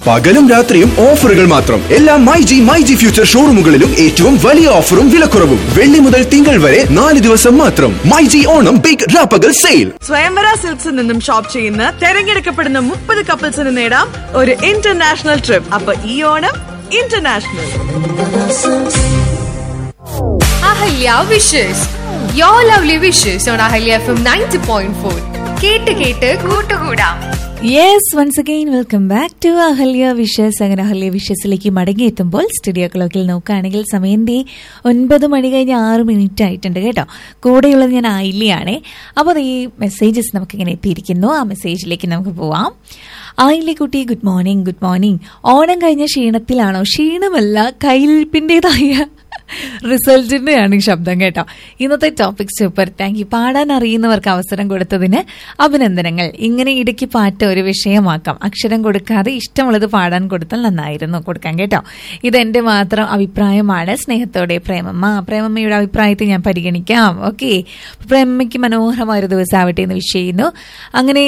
പകലും രാത്രിയും ഓഫറുകൾ മാത്രം എല്ലാ My G My G Future ഷോറൂമുകളിലും ഏറ്റവും വലിയ ഓഫറും വിലക്കുറവും വെള്ളി മുതൽ തിങ്കൾ വരെ നാല് ദിവസം മാത്രം മൈ ജി ഓണം ബിഗ് രാപ്പകൽ സെയിൽ സ്വയംവര സിൽക്സിൽ നിന്നും ഷോപ്പ് ചെയ്യുന്ന തെരഞ്ഞെടുക്കപ്പെടുന്ന മുപ്പത് കപ്പിൾസിന് നേടാം ഒരു ഇന്റർനാഷണൽ ട്രിപ്പ് അപ്പൊ ഈ Onam international Ahalya wishes yo lovely wishes on Ahalya F M ninety point four കേട്ട് കേട്ട് കൂട്ടുകൂടാം yes once again welcome back to Ahalya wishes അങ്ങനെ അഹല്യ വിഷസിലേക്ക് മടങ്ങിയെത്തുമ്പോൾ സ്റ്റുഡിയോ ക്ലോക്കിൽ നോക്കുകയാണെങ്കിൽ സമയം ദേ ഒൻപത് മണി കഴിഞ്ഞ് ആറ് മിനിറ്റ് ആയിട്ടുണ്ട് കേട്ടോ കൂടെയുള്ളത് ഞാൻ ആയില്ലിയാണേ അപ്പോൾ ഈ മെസ്സേജസ് നമുക്കിങ്ങനെ എത്തിയിരിക്കുന്നു ആ മെസ്സേജിലേക്ക് നമുക്ക് പോവാം ആയില്ലേ കുട്ടി good morning good morning Onam കഴിഞ്ഞ ക്ഷീണത്തിലാണോ ക്ഷീണമല്ല കയ്യിലിരിപ്പിൻ്റെതായ റിസൾട്ടിന്റെയാണ് ഈ ശബ്ദം കേട്ടോ ഇന്നത്തെ ടോപ്പിക് സൂപ്പർ താങ്ക് യു പാടാൻ അറിയുന്നവർക്ക് അവസരം കൊടുത്തതിന് അഭിനന്ദനങ്ങൾ ഇങ്ങനെ ഇടയ്ക്ക് പാട്ട് ഒരു വിഷയമാക്കാം അക്ഷരം കൊടുക്കാതെ ഇഷ്ടമുള്ളത് പാടാൻ കൊടുത്താൽ നന്നായിരുന്നു കൊടുക്കാൻ കേട്ടോ ഇതെന്റെ മാത്രം അഭിപ്രായമാണ് സ്നേഹത്തോടെ പ്രേമമ്മ പ്രേമമ്മയുടെ അഭിപ്രായത്തെ ഞാൻ പരിഗണിക്കാം ഓക്കെ പ്രേമമ്മയ്ക്ക് മനോഹരമായ ഒരു ദിവസമാവട്ടെ എന്ന് വിഷ് ചെയ്യുന്നു അങ്ങനെ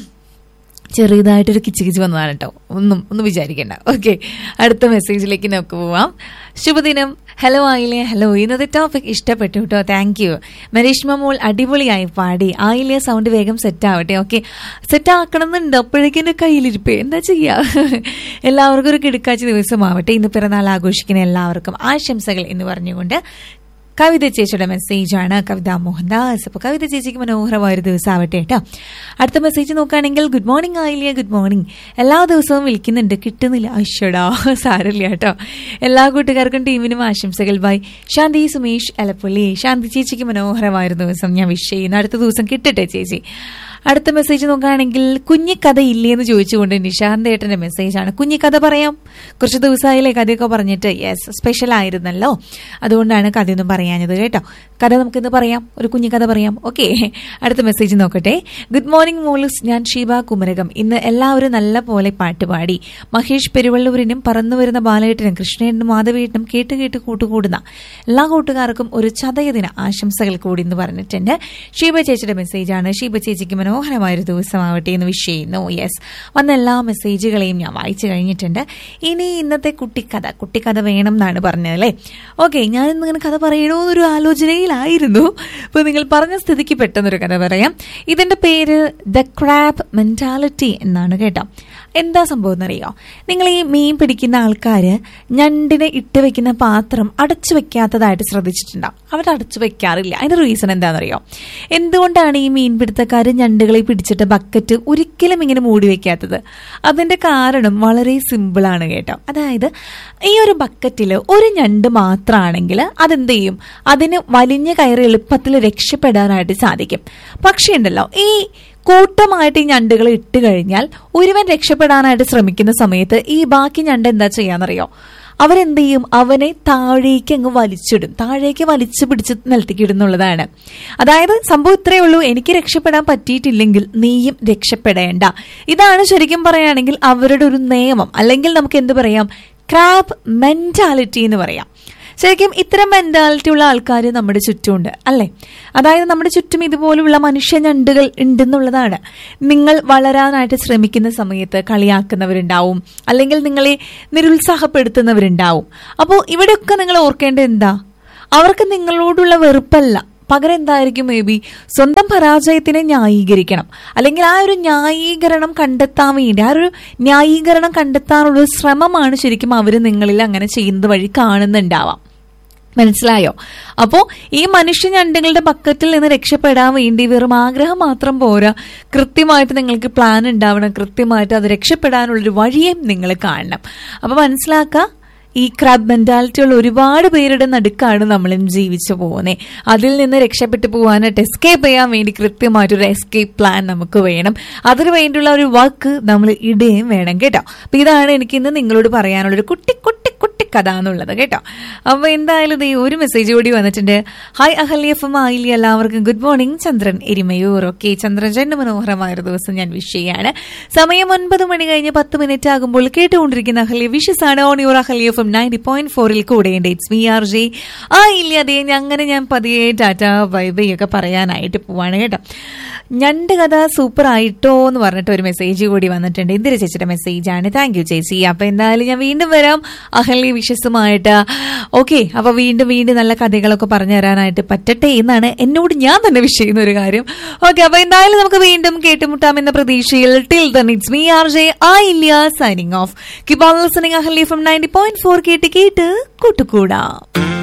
ചെറിയതായിട്ടൊരു കിച്ച് കിച്ച് വന്നതാണ് കേട്ടോ ഒന്നും ഒന്നും വിചാരിക്കേണ്ട ഓക്കെ അടുത്ത മെസ്സേജിലേക്ക് നമുക്ക് പോവാം ശുഭദിനം ഹലോ ആയില്ലേ ഹലോ ഇന്നത്തെ ടോപ്പിക് ഇഷ്ടപ്പെട്ടു കേട്ടോ താങ്ക് യു മരീഷ്മ മോൾ അടിപൊളിയായി പാടി ആയില്ലേ സൗണ്ട് വേഗം സെറ്റ് ആവട്ടെ ഓക്കെ സെറ്റ് ആക്കണം എന്നുണ്ട് അപ്പോഴേക്കും എൻ്റെ കയ്യിലിരിപ്പേ എന്താ ചെയ്യാ എല്ലാവർക്കും ഒരു കിടക്കാച്ച ദിവസമാവട്ടെ ഇന്ന് പിറന്നാൾ ആഘോഷിക്കുന്ന എല്ലാവർക്കും ആശംസകൾ എന്ന് പറഞ്ഞുകൊണ്ട് കവിത ചേച്ചിയുടെ മെസ്സേജാണ് കവിത മോഹൻദാസ് അപ്പോൾ കവിത ചേച്ചിക്ക് മനോഹരമായ ഒരു ദിവസം ആവട്ടെ കേട്ടോ അടുത്ത മെസ്സേജ് നോക്കുകയാണെങ്കിൽ ഗുഡ് മോർണിംഗ് ആയില്ല ഗുഡ് മോർണിംഗ് എല്ലാ ദിവസവും വിളിക്കുന്നുണ്ട് കിട്ടുന്നില്ല അശ്വടാ സാരമില്ല കേട്ടോ എല്ലാ കൂട്ടുകാർക്കും ടീമിനും ആശംസകൾ ബൈ ശാന്തി സുമേഷ് എലപ്പള്ളി ശാന്തി ചേച്ചിക്ക് മനോഹരമായ ഒരു ദിവസം ഞാൻ വിഷ് ചെയ്യുന്നു അടുത്ത ദിവസം കിട്ടട്ടെ ചേച്ചി അടുത്ത മെസ്സേജ് നോക്കുകയാണെങ്കിൽ കുഞ്ഞിക്കഥ ഇല്ലേ എന്ന് ചോദിച്ചുകൊണ്ട് നിഷാന്ത് ഏട്ടന്റെ മെസ്സേജാണ് കുഞ്ഞിക്കഥ പറയാം കുറച്ച് ദിവസമായില്ലേ കഥയൊക്കെ പറഞ്ഞിട്ട് യെസ് സ്പെഷ്യൽ ആയിരുന്നല്ലോ അതുകൊണ്ടാണ് കഥയൊന്നും പറയാഞ്ഞത് കേട്ടോ കഥ നമുക്കിന്ന് പറയാം ഒരു കുഞ്ഞിക്കഥ പറയാം ഓക്കെ അടുത്ത മെസ്സേജ് നോക്കട്ടെ ഗുഡ് മോർണിംഗ് മോളിസ് ഞാൻ ഷീബ കുമരകം ഇന്ന് എല്ലാവരും നല്ല പോലെ പാട്ട് പാടി മഹേഷ് പെരുവള്ളൂരിനും പറന്നു വരുന്ന ബാലയേട്ടനും കൃഷ്ണേട്ടനും മാധവേട്ടനും കേട്ട് കേട്ട് കൂട്ടുകൂടുന്ന എല്ലാ കൂട്ടുകാർക്കും ഒരു ചതയദിന ആശംസകൾ കൂടി എന്ന് പറഞ്ഞിട്ടുണ്ട് ഷീബ ചേച്ചിയുടെ മെസ്സേജാണ് ഷീബ ചേച്ചിക്ക് മനോഹരമായൊരു ദിവസമാവട്ടെ എന്ന് വിഷ് ചെയ്യുന്നു യെസ് വന്ന എല്ലാ മെസ്സേജുകളെയും ഞാൻ വായിച്ചു കഴിഞ്ഞിട്ടുണ്ട് ഇനി ഇന്നത്തെ കുട്ടിക്കഥ കുട്ടിക്കഥ വേണം എന്നാണ് പറഞ്ഞത് അല്ലേ ഓക്കെ ഞാൻ ഇന്നിങ്ങനെ കഥ പറയണോ എന്നൊരു ആലോചനയിലായിരുന്നു അപ്പോൾ നിങ്ങൾ പറഞ്ഞ സ്ഥിതിക്ക് പെട്ടെന്നൊരു കഥ പറയാം ഇതിന്റെ പേര് ദ ക്രാബ് മെന്റാലിറ്റി എന്നാണ് കേട്ടോ എന്താ സംഭവം എന്നറിയോ നിങ്ങൾ ഈ മീൻ പിടിക്കുന്ന ആൾക്കാർ ഞണ്ടിനെ ഇട്ട് വെക്കുന്ന പാത്രം അടച്ചു വെക്കാത്തതായിട്ട് ശ്രദ്ധിച്ചിട്ടുണ്ടാവും അവർ അടച്ചു വെക്കാറില്ല അതിന്റെ റീസൺ എന്താണെന്നറിയോ എന്തുകൊണ്ടാണ് ഈ മീൻപിടുത്തക്കാർ ഞണ്ടുകളെ പിടിച്ചിട്ട് ബക്കറ്റ് ഒരിക്കലും ഇങ്ങനെ മൂടി വെക്കാത്തത് അതിന്റെ കാരണം വളരെ സിമ്പിളാണ് കേട്ടോ അതായത് ഈ ഒരു ബക്കറ്റിൽ ഒരു ഞണ്ട് മാത്രമാണെങ്കിൽ അതെന്ത് ചെയ്യും അതിന് വലിഞ്ഞ കയറി എളുപ്പത്തിൽ രക്ഷപ്പെടാനായിട്ട് സാധിക്കും പക്ഷേ ഉണ്ടല്ലോ ഈ കൂട്ടമായിട്ട് ഈ ഞണ്ടുകൾ ഇട്ട് കഴിഞ്ഞാൽ ഒരുവൻ രക്ഷപ്പെടാനായിട്ട് ശ്രമിക്കുന്ന സമയത്ത് ഈ ബാക്കി ഞണ്ട് എന്താ ചെയ്യാന്നറിയോ അവരെന്ത് ചെയ്യും അവനെ താഴേക്ക് അങ്ങ് വലിച്ചിടും താഴേക്ക് വലിച്ചു പിടിച്ച് നിലത്തേക്ക് ഇടുന്നുള്ളതാണ് അതായത് സംഭവം ഇത്രയേ ഉള്ളൂ എനിക്ക് രക്ഷപ്പെടാൻ പറ്റിയിട്ടില്ലെങ്കിൽ നീയും രക്ഷപ്പെടേണ്ട ഇതാണ് ശരിക്കും പറയുകയാണെങ്കിൽ അവരുടെ ഒരു നിയമം അല്ലെങ്കിൽ നമുക്ക് എന്ത് പറയാം ക്രാബ് മെന്റാലിറ്റി എന്ന് പറയാം ശരിക്കും ഇത്തരം മെന്റാലിറ്റി ഉള്ള ആൾക്കാർ നമ്മുടെ ചുറ്റുമുണ്ട് അല്ലേ അതായത് നമ്മുടെ ചുറ്റും ഇതുപോലുള്ള മനുഷ്യ ഞണ്ടുകൾ ഉണ്ടെന്നുള്ളതാണ് നിങ്ങൾ വളരാനായിട്ട് ശ്രമിക്കുന്ന സമയത്ത് കളിയാക്കുന്നവരുണ്ടാവും അല്ലെങ്കിൽ നിങ്ങളെ നിരുത്സാഹപ്പെടുത്തുന്നവരുണ്ടാവും അപ്പോൾ ഇവിടെയൊക്കെ നിങ്ങൾ ഓർക്കേണ്ടത് എന്താ അവർക്ക് നിങ്ങളോടുള്ള വെറുപ്പല്ല പകരം എന്തായിരിക്കും മേ ബി സ്വന്തം പരാജയത്തിനെ ന്യായീകരിക്കണം അല്ലെങ്കിൽ ആ ഒരു ന്യായീകരണം കണ്ടെത്താൻ വേണ്ടി ആ ഒരു ന്യായീകരണം കണ്ടെത്താനുള്ള ഒരു ശ്രമമാണ് ശരിക്കും അവർ നിങ്ങളിൽ അങ്ങനെ ചെയ്യുന്നത് വഴി കാണുന്നുണ്ടാവാം മനസ്സിലായോ അപ്പോ ഈ മനുഷ്യ ഞണ്ടുകളുടെ ബക്കറ്റിൽ നിന്ന് രക്ഷപ്പെടാൻ വേണ്ടി വെറും ആഗ്രഹം മാത്രം പോരാ കൃത്യമായിട്ട് നിങ്ങൾക്ക് പ്ലാൻ ഉണ്ടാവണം കൃത്യമായിട്ട് അത് രക്ഷപ്പെടാനുള്ളൊരു വഴിയും നിങ്ങൾ കാണണം അപ്പൊ മനസ്സിലാക്കുക ഈ ക്രാബ് മെന്റാലിറ്റി ഉള്ള ഒരുപാട് പേരുടെ നടുക്കാണ് നമ്മളും ജീവിച്ചു പോകുന്നത് അതിൽ നിന്ന് രക്ഷപ്പെട്ടു പോകാനായിട്ട് എസ്കേപ്പ് ചെയ്യാൻ വേണ്ടി കൃത്യമായിട്ടൊരു എസ്കേപ്പ് പ്ലാൻ നമുക്ക് വേണം അതിനു വേണ്ടിയുള്ള ഒരു വർക്ക് നമ്മൾ ഇടുകയും വേണം കേട്ടോ അപ്പൊ ഇതാണ് എനിക്ക് ഇന്ന് നിങ്ങളോട് പറയാനുള്ള ഒരു കുട്ടി കുട്ടി കുട്ടിക്കഥ എന്നുള്ളത് കേട്ടോ അപ്പൊ എന്തായാലും ദേ ഒരു മെസ്സേജ് കൂടി വന്നിട്ടുണ്ട് ഹായ് അഹല്യ എഫ് എം ആയില്ലേ എല്ലാവർക്കും good morning Chandran Erimayur okay Chandran രണ്ട് മനോഹരമായ ഒരു ദിവസം ഞാൻ വിഷ് ചെയ്യാണ് സമയം ഒൻപത് മണി കഴിഞ്ഞ് പത്ത് മിനിറ്റ് ആകുമ്പോൾ കേട്ടുകൊണ്ടിരിക്കുന്ന അഹല്യ വിഷസ് ആണ് on your Ahalya F M ninety point ഫോറിൽ കൂടെയുണ്ട് ഇറ്റ്സ് മി ആർ ജെ ആ ഇല്ല അതേ അങ്ങനെ ഞാൻ പതിയെ ടാറ്റ ബൈ ബൈ ഒക്കെ പറയാനായിട്ട് പോവാണ് കേട്ടോ ഞണ്ട് കഥ സൂപ്പർ ആയിട്ടോ എന്ന് പറഞ്ഞിട്ട് ഒരു മെസ്സേജ് കൂടി വന്നിട്ടുണ്ട് ഇന്ദിര ചേച്ചിയുടെ മെസ്സേജ് ആണ് താങ്ക് യു ചേച്ചി അപ്പൊ എന്തായാലും ഞാൻ വീണ്ടും വരാം അഹല്യ വിഷസുമായിട്ട് ഓക്കെ അപ്പൊ വീണ്ടും വീണ്ടും നല്ല കഥകളൊക്കെ പറഞ്ഞു തരാനായിട്ട് പറ്റട്ടെ എന്നാണ് എന്നോട് ഞാൻ തന്നെ വിഷ് ചെയ്യുന്ന ഒരു കാര്യം ഓക്കെ അപ്പൊ എന്തായാലും നമുക്ക് വീണ്ടും കേട്ടുമുട്ടാം എന്ന പ്രതീക്ഷയിൽ till then it's me R J ആ ഇല്ല സൈനിങ് ഓഫ് കിബോൾ listening Ahalya from ninety point four കേട്ട് കേട്ട് കൂട്ടുകൂടാം